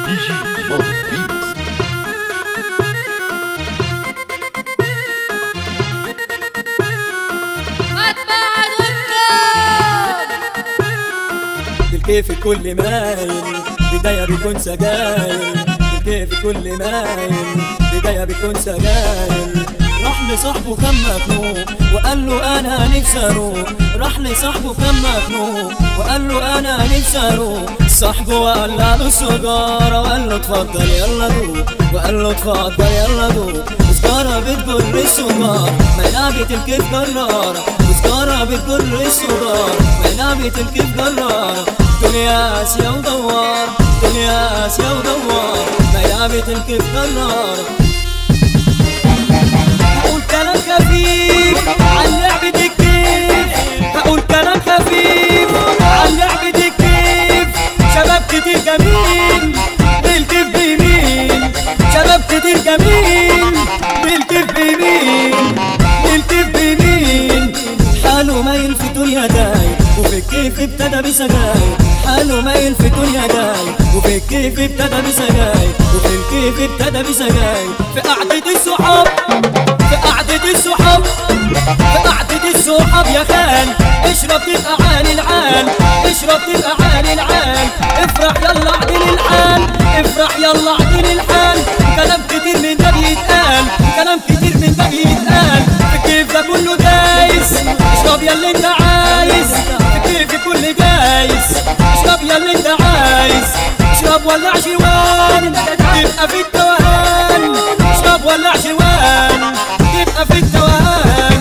دي جي ماضي ريمكس الكيف كل مايل بداية بيكون سجاير الكيف كل مايل بداية بيكون سجاير راح لصاحبه كان مخنوق وقال له انا نفسي اروح راح لصاحبه كان مخنوق وقال له انا نفسي اروح صاحبه ولع له سجارة وقال له اتفضل يلا دوق وقال له اتفضل يلا دوق سجارة بتجر السجار ملعبة الكيف جرارة وسجارة بتجر السجار ملعبة الكيف جرارة دنيا اسيا ودوار دنيا اسيا ودوار ملعبة الكيف جرارة هقول كلام خفيف عن لعبة الكيف هقول كلام خفيف عن لعبة الكيف شباب كتير جميل بالكيف بيمين شباب كتير جميل بالكيف بيمين بالكيف بيمين حاله مايل في دنيا داي وفي الكيف ابتدى بسجاير حاله مايل في دنيا داي وفي الكيف ابتدى بسجاير وفي الكيف ابتدى بسجاير في قعدة الصحاب في قعدة الصحاب في قعدة الصحاب يا خال اشرب تبقى عالي العال اشرب تبقى عالي العال افرح يلا عدل الحال افرح يلا عدل الحال كلام كتير من ده بيتقال كلام كتير من ده بيتقال في كيف ده كله دايس اشرب يا اللي انت عايز في كيف كل جايز اشرب يا اللي انت عايز اشرب ولع شوان تبقى في التوهان اشرب ولع شوان تبقى في التوهان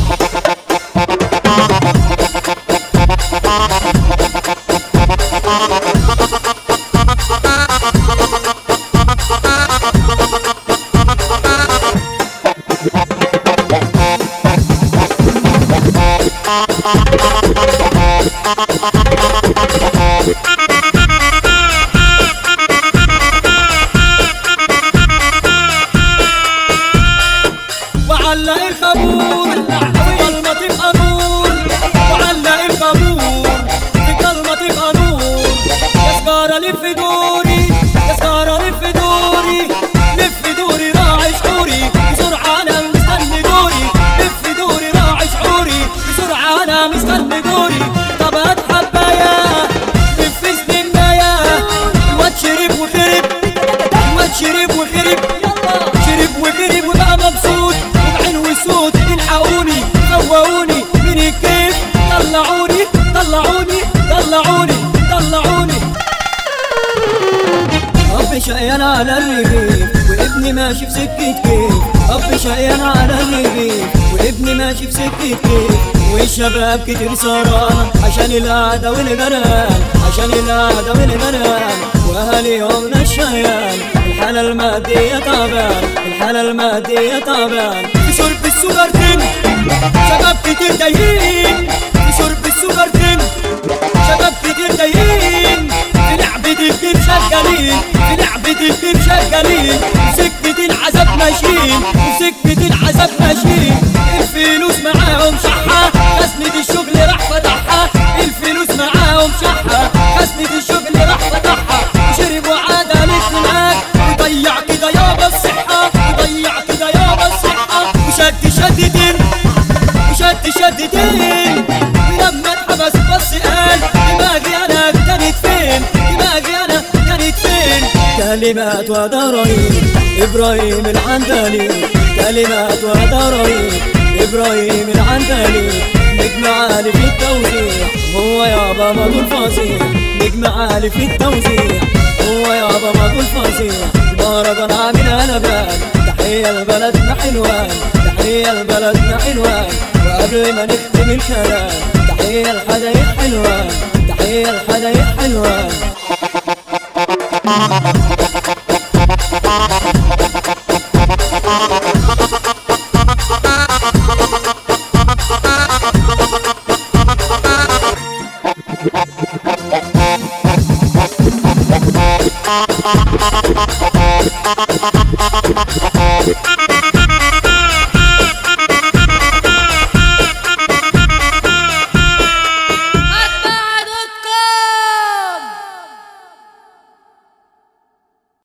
وعلق الخمور في كلمة تبقى نور وعلق الخمور في كلمة تبقى نور يا سجارة لف دوري يا سجارة لف دوري لف دوري راعي شعوري بسرعة أنا مستني دوري لف دوري راعي شعوري بسرعة أنا مستني دوري طب هات حباية لف سنينايا الواد شرب وخرب الواد شرب وخرب شرب وخرب وبقى مبسوط وبعين وصوت الحقوني فوقوني من الكيف طلعوني طلعوني طلعوني طلعوني أب شقيان على الرغيف وابني ماشي في سكة كيف أب شقيان على الرغيف وابني ماشي في سكة كيف والشباب كتير سهران عشان القعدة والغنان عشان القعدة والغنان وأهالي يومنا الشيان الحالة المادية تعبان الحالة المادية تعبان في شرب السكرتين شباب كتير تايهين في شرب السكرتين شباب كتير تايهين في لعبة الكيف شغالين في لعبة الكيف شغالين سكة العذاب ماشيين سكة العذاب ماشيين الفلوس معاهم شحة خزنة الشغل راح فتحها الفلوس معاهم شحة خزنة الشغل راح فتحها شرب وعاد الاقتناع وضيع كده يابا الصحة وضيع كده يابا الصحة وشد شدتين وشد شدتين ولما اتحبس بس قال دماغي انا كانت فين دماغي انا كانت فين كلمات وضرايب ابراهيم العندلي كلمات وضرايب ابراهيم العندلي نجم عالي في التوزيع هو يابا مضو الفظيع نجم عالي في التوزيع هو يابا مضو الفظيع مهرجان عامل قلبان تحية لبلدنا حلوان تحية لبلدنا حلوان وقبل ما نختم الكلام تحية لحدايق حلوان تحية لحدايق حلوان Thank you.